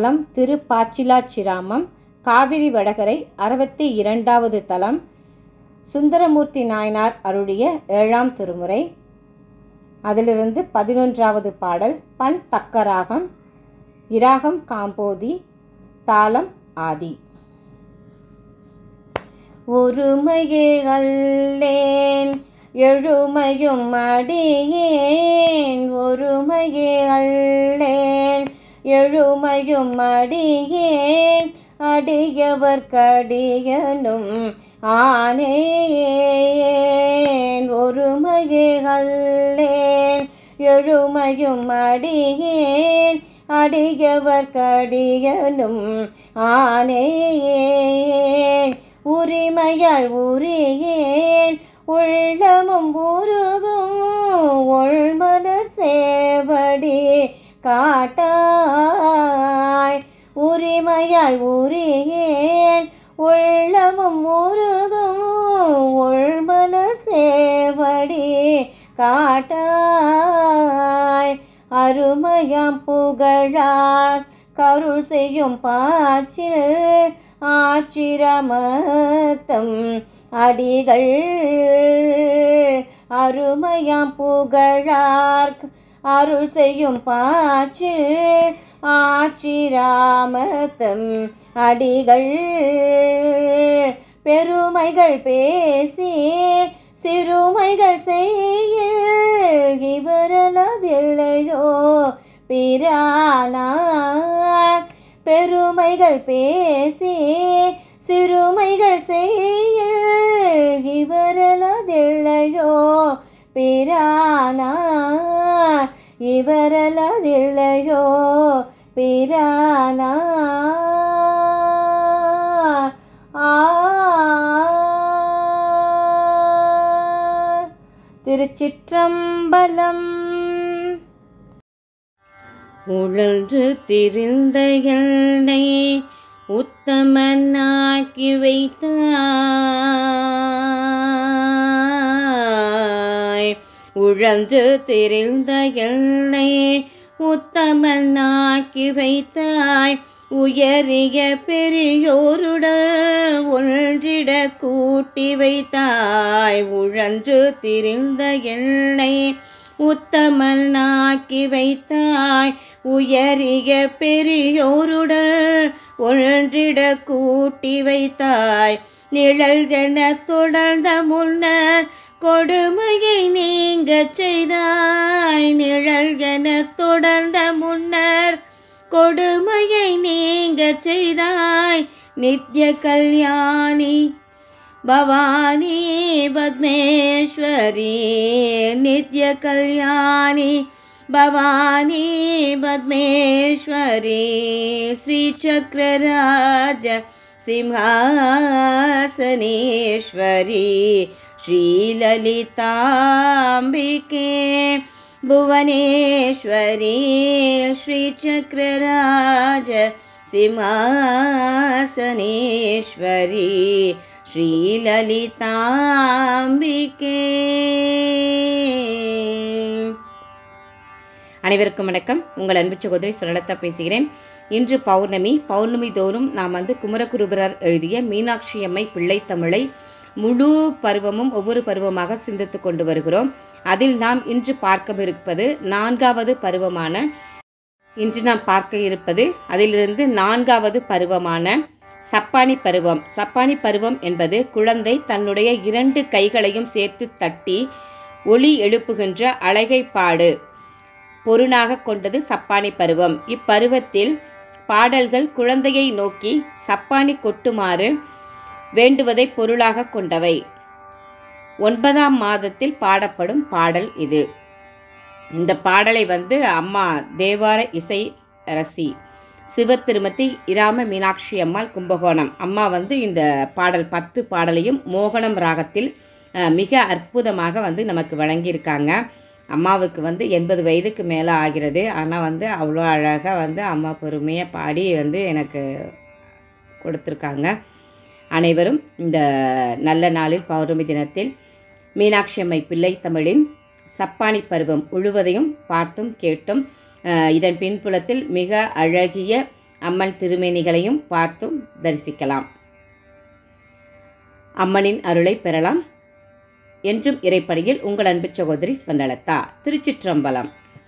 தலம் திரு பாச்சிலாச்சிராமம் காவிரி வடகரை அறுபத்தி இரண்டாவது தலம் சுந்தரமூர்த்தி நாயனார் அருளிய ஏழாம் திருமுறை அதிலிருந்து பதினொன்றாவது பாடல் பண் தக்கராகம் இராகம் காம்போதி தாளம் ஆதி ஒருமையே அல்லேன் எழுமையும் அடியேன் ஒருமையே அல்லேன் எழுமையும் அடியேன் அடியவர் கடியனும் ஆனேன் ஒருமையே அல்லேன் எழுமையும் அடியேன் அடியவர் கடியனும் ஆனேன் உரிமையால் உரியேன் உள்ளமும் உருகும் உள்மலர் சேவடி காட்டாய் உரிமையால் உரியேன் உள்ளமும் உருகும் உள்மலர் சேவடி காட்டாய் அருமையாம் புகழார் கருள் செய்யும் பாச்சில் ஆச்சிரமத்தம் அடிகள் அருமையாம் புகழார் அருள் செய்யும் பாச்சில் ஆச்சிராமத்தம் அடிகள் பெருமைகள் பேசி சிறுமைகள் செய்ய இவரலதில்லையோ பிரானார் பெருமைகள் பேசி சிறுமைகள் செய்ய இவரலதில்லையோ பிரானார் இவரலதில்லையோ பிரானா ஆ திருச்சிற்றம்பலம் உழன்று திரிந்த எண்ணை உத்தமனாக்கி வைத்தாய் உழன்று திரிந்த எண்ணை உத்தமனாக்கி வைத்தாய் உயரிய பெரியோருடல் ஒன்றிட கூட்டி வைத்தாய் உழன்று திரிந்த எண்ணை உத்தமனாக்கி வைத்தாய் உயரிய பெரியோருடல் ஒன்றிட கூட்டி வைத்தாய் நிழல் என தொடர்ந்த முன்னர் கொடுமையை நீங்கச் செய்தாய் நிழல் என தொடர்ந்த முன்னர் கொடுமையை நீங்கச் செய்தாய் நித்ய கல்யாணி பவானி பத்மேஸ்வரி நித்ய கல்யாணி பவானி பத்மேஸ்வரி ஸ்ரீசக்கரராஜ சிம்ஹாசனேஸ்வரி श्रीललिताम्बिके भुवनेश्वरी श्रीचक्रराज सिंहासनेश्वरी ஸ்ரீலலிதாம்பிகே அனைவருக்கும் வணக்கம் உங்கள் அன்பு சகோதரி சுரலதா பேசுகிறேன் இன்று பௌர்ணமி பௌர்ணமி தோறும் நாம் வந்து குமரகுருபரர் எழுதிய மீனாட்சி அம்மை பிள்ளை தமிழை முழு பருவமும் ஒவ்வொரு பருவமாக சிந்தித்து கொண்டு வருகிறோம் அதில் நாம் இன்று பார்க்கவிருப்பது நான்காவது பருவமான இன்று நாம் பார்க்க இருப்பது அதிலிருந்து நான்காவது பருவமான சப்பானி பருவம் சப்பானி பருவம் என்பது குழந்தை தன்னுடைய இரண்டு கைகளையும் சேர்த்து தட்டி ஒளி எழுப்புகின்ற அழகைப்பாடு பொருளாக கொண்டது சப்பானி பருவம் இப்பருவத்தில் பாடல்கள் குழந்தையை நோக்கி சப்பானி கொட்டுமாறு வேண்டுவதை பொருளாக கொண்டவை ஒன்பதாம் மாதத்தில் பாடப்படும் பாடல் இது இந்த பாடலை வந்து அம்மா தேவார இசை ரசி சிவத்திருமதி இராம மீனாட்சி அம்மாள் கும்பகோணம் அம்மா வந்து இந்த பாடல் பத்து பாடலையும் மோகனம் ராகத்தில் மிக அற்புதமாக வந்து நமக்கு வழங்கியிருக்காங்க அம்மாவுக்கு வந்து எண்பது வயதுக்கு மேலே ஆகிறது ஆனால் வந்து அவ்வளோ அழகாக வந்து அம்மா பொறுமையாக பாடி வந்து எனக்கு கொடுத்துருக்காங்க அனைவரும் இந்த நல்ல நாளில் பௌர்ணமி தினத்தில் மீனாட்சி அம்மை பிள்ளை தமிழின் சப்பானி பருவம் முழுவதையும் பார்த்தும் கேட்டும் இதன் பின்புலத்தில் மிக அழகிய அம்மன் திருமேனிகளையும் பார்த்தும் தரிசிக்கலாம் அம்மனின் அருளை பெறலாம் என்றும் இறைப்படியில் உங்கள் அன்பு சகோதரி ஸ்வந்தலதா திருச்சிற்றம்பலம்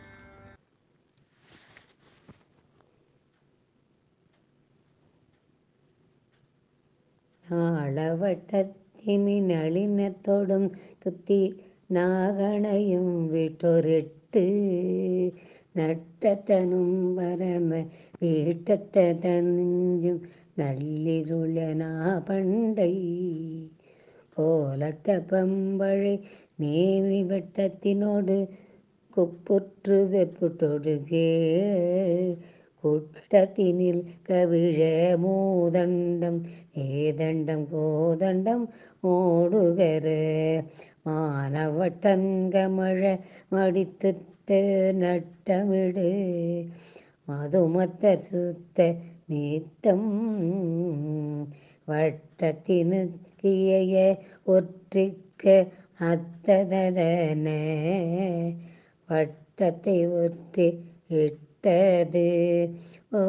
நாளவட்டத்திமி நளினத்தோடும் துத்தி நாகணையும் விட்டொரெட்டு நட்டத்தனும் வரம வீட்டத்தனுஞ்சும் நள்ளிருளனா பண்டை கோலட்ட பம்பழை நேவி வட்டத்தினோடு குப்புற்று வெப்புட்டொடுகே குட்டத்தினில் கவிழ மூதண்டம் ஏதண்டம் கோதண்டம் ஓடுகர மானவட்டங்கமழ மடித்துத்த நட்டமிடு மதுமத்த சுத்த நீத்தம் வட்டத்தினுக்கிய ஒற்றிக்க அத்ததன வட்டத்தை ஒற்றி இட்டது ஓ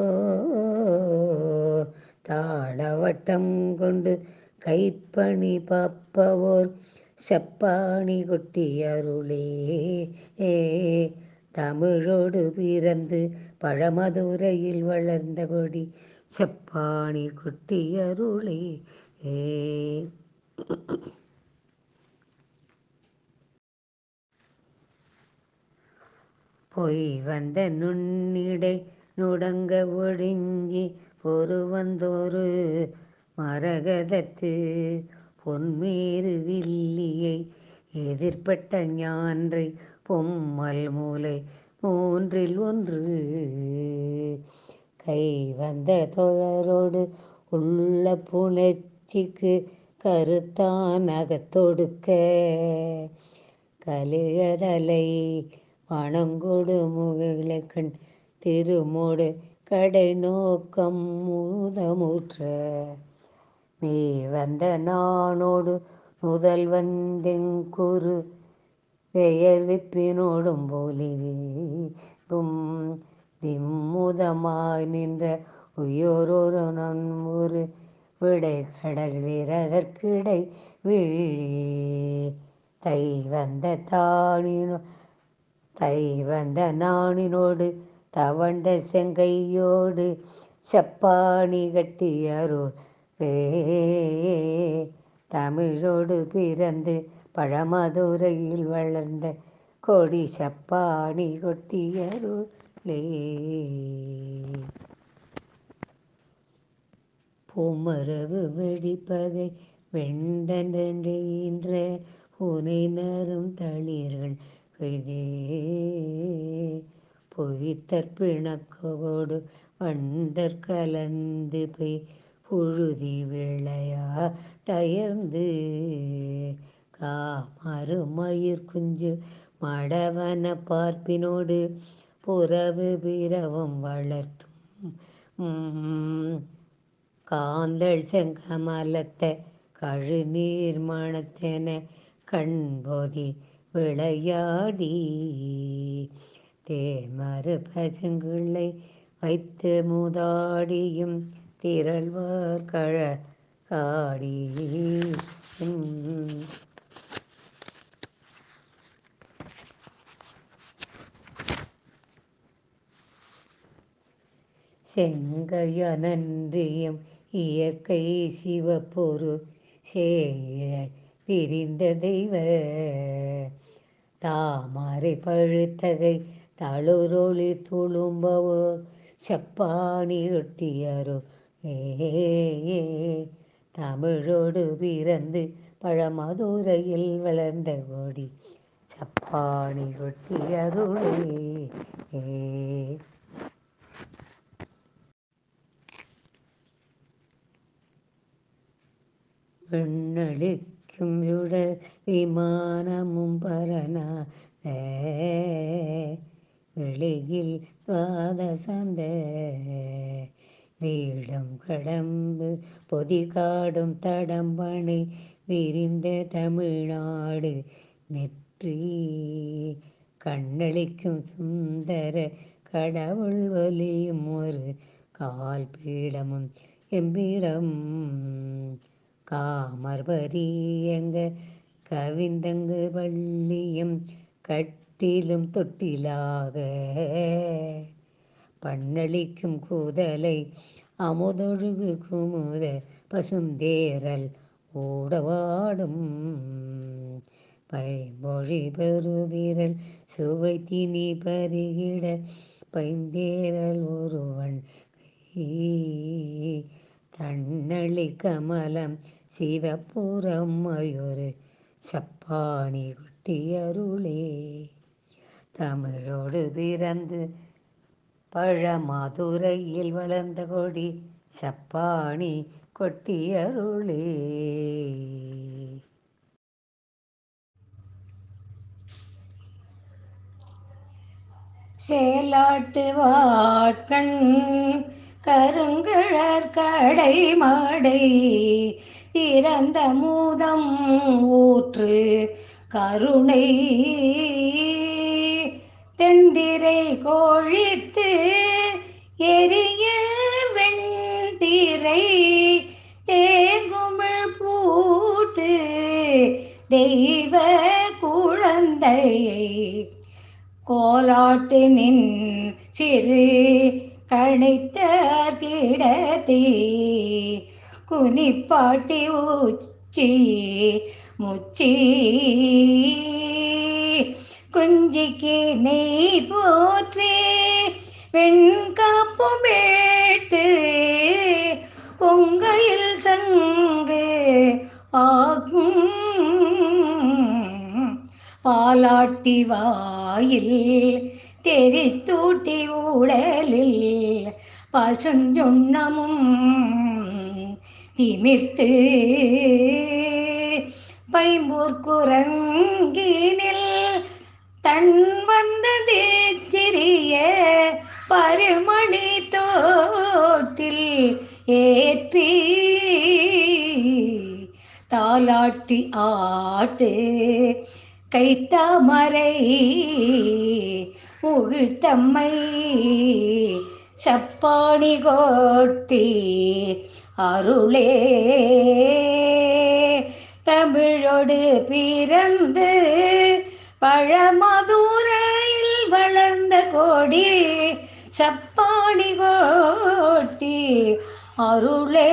தாளவட்டம் கொண்டு கைப்பணி பப்பவோர் செப்பாணி கொட்டி அருளே ஏ தமிழோடு பிறந்து பழமதுரையில் வளர்ந்த கொடி செப்பாணி கொட்டி அருளே ஏ பொய் வந்த நுண்ணிடை நுடங்க ஒழிஞ்சி பொறு வந்தோரு மரகதத்து பொன்மேறு வில்லியை எதிர்பட்ட ஞான்றை பொம்மல் மூலை மூன்றில் ஒன்று கை வந்த தொழரோடு உள்ள புணர்ச்சிக்கு கருத்தான் அகத்தொடுக்க கலிழதலை வணங்கொடு முகிலக்கண் திருமோடு கடை நோக்கம் மூதமுற்ற நீ வந்த நானோடு முதல் வந்தெங்குரு பெயர் விப்பினோடும் போலிவும் விம்முதமாய் நின்ற உயோரொரு நன்முறு விடை கடல் வீரதற்கிடை வீழி தை வந்த தானினோ தை வந்த நாணினோடு தவண்ட செங்கையோடு செப்பாணி கட்டியருள் தமிழோடு பிறந்து பழமதுரையில் வளர்ந்த கொடி செப்பாணி கொட்டியருளே பூமரவு வெடிப்பகை வெண்டன்ற உனை நரும் தளிர்கள் கைதே பொய்த்தற்பிணக்கோடு வண்டற் கலந்து போய் புழுதி விளையா டயர்ந்து காமறு மயிர் குஞ்சு மடவன பார்ப்பினோடு புறவு பிறவும் வளர்த்தும் காந்தள் செங்கமலத்த கழுநீர் மணத்தென கண்பொதி விளையாடி தேமறு பசுங்களை வைத்து மூதாடியும் திரள்வார் கழ காடி செங்கையனன்றியும் இயற்கை சிவப்பொரு சேய பிரிந்த தெய்வ தாமரை பழுத்தகை தளுரொளி துளும்பவோ செப்பாணி ஒட்டியரோ ஏ தமிழோடு பிறந்து பழமதுரையில் வளர்ந்த கொடி சப்பாணி கொட்டியருளே ஏ விண்ணளிக்கும் சுடர் விமானமும் பரனா வெளியில் துவாதசந்த வீடம் கடம்பு பொதிகாடும் தடம்பனை விரிந்த தமிழ்நாடு நெற்றி கண்ணளிக்கும் சுந்தர கடவுள் ஒலியும் ஒரு கால் பீடமும் எம்பிரம் காமர்பரியங்க கவிந்தங்கு வள்ளியும் கட்டிலும் தொட்டிலாக பண்ணளிக்கும் கூதலை அமுதொழுகு குமுத பசுந்தேரல் ஓடவாடும் பைமொழி பெருவிரல் சுவை தினி பருகிட பைந்தேரல் ஒருவன் கை தன்னளி கமலம் சிவப்புறம் மயூரு சப்பாணி குட்டியருளே தமிழோடு பிறந்து பழமாதுரையில் வளர்ந்த கொடி சப்பாணி கொட்டியருளே சேலாட்டு வாட்கண் கருங்கிழற் கடை மாடை இறந்த மூதம் ஊற்று கருணை தென்திரை கோழித்து எரிய வெண்திரை தேங்குமிழ் பூட்டு தெய்வ குழந்தையை கோலாட்டு நின் சிறு கணித்த திடத்தே குனிப்பாட்டி உச்சி முச்சி குஞ்சிக்கு நெய் போற்றே வெண்காப்பு மேட்டு கொங்கையில் சங்கு ஆகும் பாலாட்டி வாயில் தெரித்தூட்டி ஊடலில் பசுஞ்சுண்ணமும் திமிர்த்து பைம்பூர் குரங்கினில் தன் வந்தது சிறிய பருமணி தோட்டில் ஏற்றி தாலாட்டி ஆட்டு கைத்தாமரை உகிழ்த்தம்மை சப்பாணி கோட்டி அருளே தமிழோடு பிறந்து பழமதுரையில் வளர்ந்த கோடி சப்பாணி கோட்டி அருளே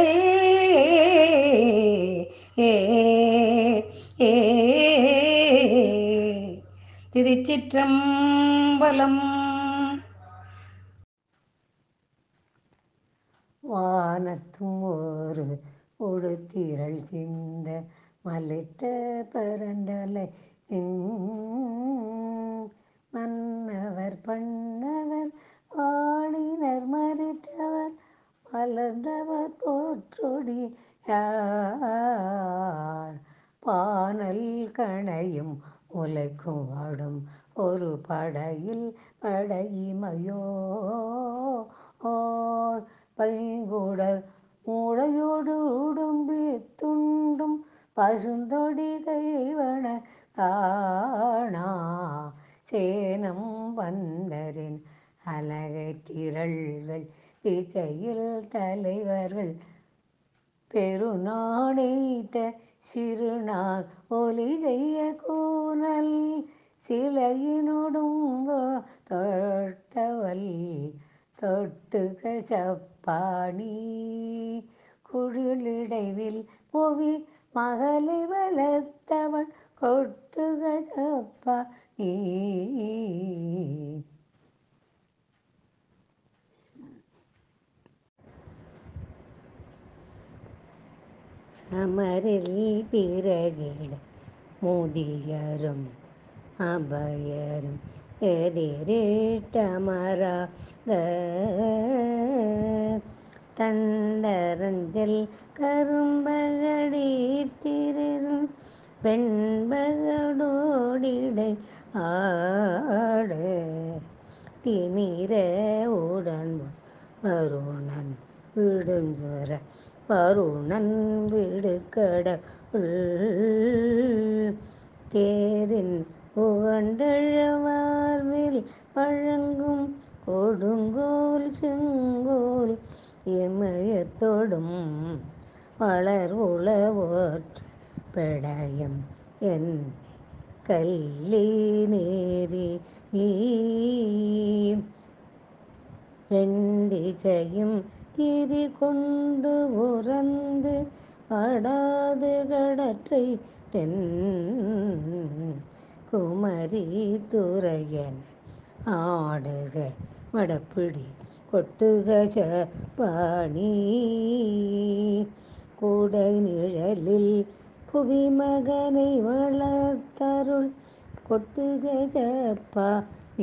ஏ ஏ திருச்சிற்றம்பலம் வானத்தும் ஒரு உடுத்திரள் சிந்த மலைத்த பரந்தலை மன்னவர் பண்ணவர் ஆளினர் மறித்தவர் மலர்ந்தவர் போற்றொடி யார் பானல் கணையும் உலைக்கும் வாடும் ஒரு படையில் படையுமையோ ஓர் பைங்குடர் மூளையோடு உடும்பி துண்டும் பசுந்தொடி கைவன காணா சேனம் வந்தரின் அழகை திரள்கள் இசையில் தலைவர்கள் பெருநாடைத்த சிறுநார் ஒலி செய்ய கூனல் சிலையினோடும் தொ- தொட்டவள் தொட்டுக சப்பாணி குழிலிடைவில் புவி மகளை வளர்த்தவள் கொட்டுக சப்பாணி சமரில் பிறகிட முதியரும் அபயரும் எதிரிட்டமரா தண்டரஞ்சல் கரும்பகடி திரும் பெண்பகடோடிடை ஆட திமிர உடன் வருணன் விடுஞ்சொர வருணன் விடுக்கட தேரின் உகண்டழவார்வில் பழங்கும் கொடுங்கோல் செங்கோல் இமயத்தொடும் வளர் உளவோற்ற பெடயம் என் கல்லி நேரி எண்டிசையும் திரி கொண்டு உறந்து அடாது கடற்றை தென் குமரி துறையன் ஆடுக மடப்பிடி கொட்டுக பாணி கூடை நிழலில் புவி மகனை வளர்த்தருள் கொட்டுக ஜப்பா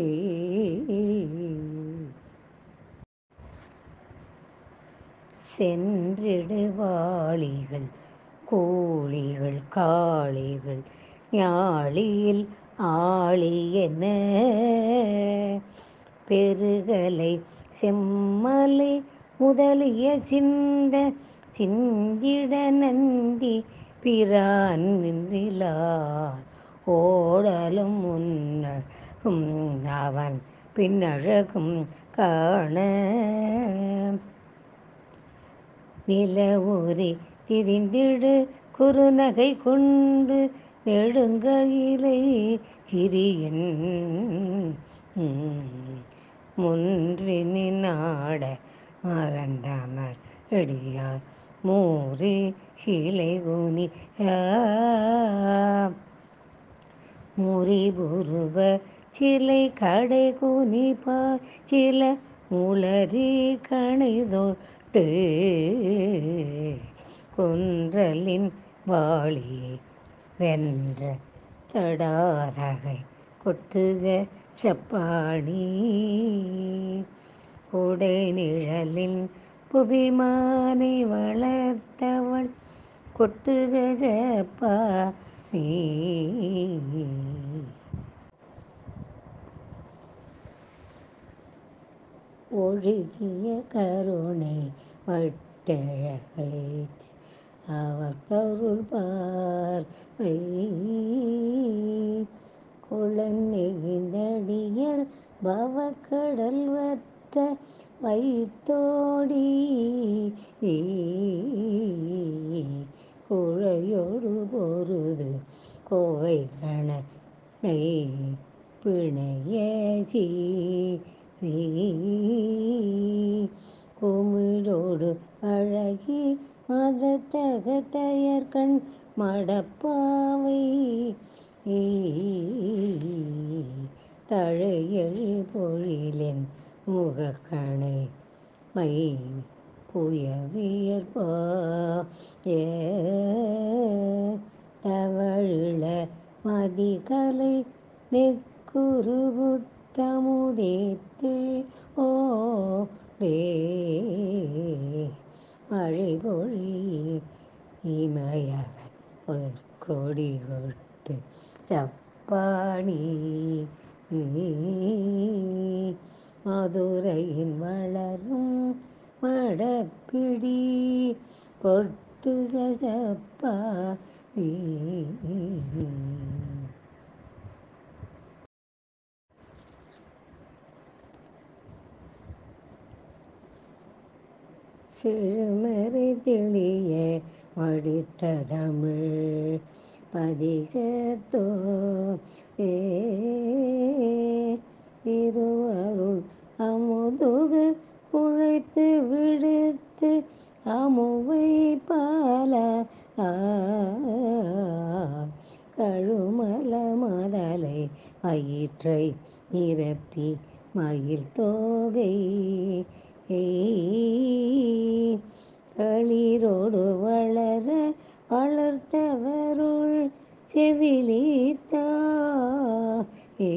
சென்றிடுவாளிகள் கோழிகள் காளிகள் ஞாழியில் ஆளியென பெருகலை செம்மலை முதலிய சிந்த சிந்திட நந்தி பிரான் நின்றிலார் ஓடலும் முன்னழும் அவன் பின்னழகும் காண நிலவுரி திரிந்திடு குறுநகை கொண்டு நெடுங்கயிலை கிரியன் முன்றினி நாட மறந்தமர் அடியார் மூறி சிலை குனி முறிபுருவ சிலை கடை குனிப்பா சில முளரி கணைதொட்டு குன்றலின் வாளியை வென்ற தடாரகை கொட்டுக செப்பாணி உடை நிழலின் புவிமானை வளர்த்தவள் கொட்டுக செப்பா நீ ஒழுகிய கருணை வட்டழகை அவர் பொருள் பார்வை குழந்தைந்தடியர் பவக்கடல் வற்ற வைத்தோடி குழையோடு பொருது கோவை கணனை பிணைய குமிழோடு அழகி மதத்தகத்தையர் கண் மடப்பாவை தழையழு பொழிலின் முகக்கணை மை புயவியற்பா தவழிள மதிகலை நெக்குரு புத்தமுதேத்தே ஓ ரே மழை பொழி இமயவர் ஒரு கொடி கொட்டு சப்பாணி மதுரையின் வளரும் மடப்பிடி கொட்டுக சப்பா சிறுமறை தெளிய வடித்த தமிழ் பதிகத்தோ ஏ திருவருள் அமுதுகு குழைத்து விடுத்து அமுவை பால கழுமல மதலை வயிற்றை நிரப்பி மயில் தோகை களிரோடு வளர வளர்த்தவருள் செவிலித்தா ஏ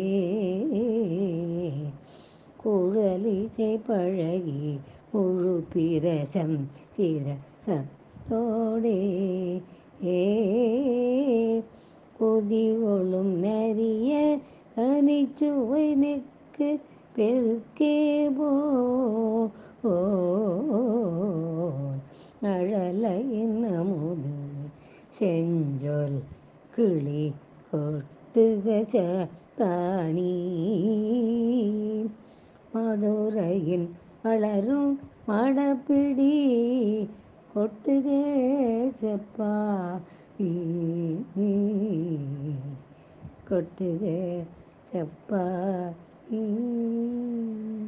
குழலிசை பழகி முழு பிரசம் சிர சத்தோடே ஏ கொதிகொளும் நரிய கனிச்சுவை நெக்கு பெருக்கே போ ஓ அழலையின் அமுது செஞ்சொல் கிளி கொட்டுக பாணி மதுரையின் வளரும் மடப்பிடி கொட்டுக செப்பா ஈ, ஈ, கொட்டுக செப்பா ஈ.